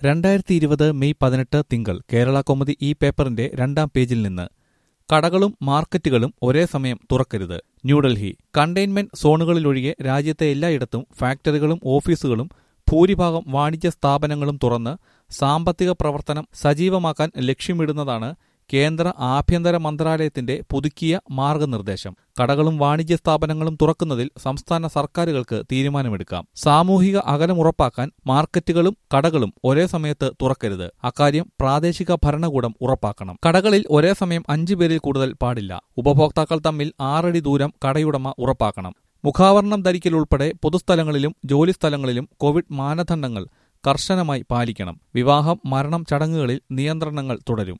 രണ്ടായിരത്തി ഇരുപത് മെയ് പതിനെട്ട് തിങ്കൾ കേരള കൗമുദി ഈ പേപ്പറിന്റെ രണ്ടാം പേജിൽ നിന്ന് കടകളും മാർക്കറ്റുകളും ഒരേ സമയം തുറക്കരുത് ന്യൂഡൽഹി കണ്ടെയ്ൻമെന്റ് സോണുകളിലൊഴികെ രാജ്യത്തെ എല്ലായിടത്തും ഫാക്ടറികളും ഓഫീസുകളും ഭൂരിഭാഗം വാണിജ്യ സ്ഥാപനങ്ങളും തുറന്ന് സാമ്പത്തിക പ്രവർത്തനം സജീവമാക്കാൻ ലക്ഷ്യമിടുന്നതാണ് കേന്ദ്ര ആഭ്യന്തര മന്ത്രാലയത്തിന്റെ പുതുക്കിയ മാർഗനിർദ്ദേശം കടകളും വാണിജ്യ സ്ഥാപനങ്ങളും തുറക്കുന്നതിൽ സംസ്ഥാന സർക്കാരുകൾക്ക് തീരുമാനമെടുക്കാം സാമൂഹിക അകലം ഉറപ്പാക്കാൻ മാർക്കറ്റുകളും കടകളും ഒരേ സമയത്ത് തുറക്കരുത് അക്കാര്യം പ്രാദേശിക ഭരണകൂടം ഉറപ്പാക്കണം കടകളിൽ ഒരേ സമയം അഞ്ചു പേരിൽ കൂടുതൽ പാടില്ല ഉപഭോക്താക്കൾ തമ്മിൽ ആറടി ദൂരം കടയുടമ ഉറപ്പാക്കണം മുഖാവരണം ധരിക്കൽ ഉൾപ്പെടെ പൊതുസ്ഥലങ്ങളിലും ജോലിസ്ഥലങ്ങളിലും കോവിഡ് മാനദണ്ഡങ്ങൾ കർശനമായി പാലിക്കണം വിവാഹം മരണം ചടങ്ങുകളിൽ നിയന്ത്രണങ്ങൾ തുടരും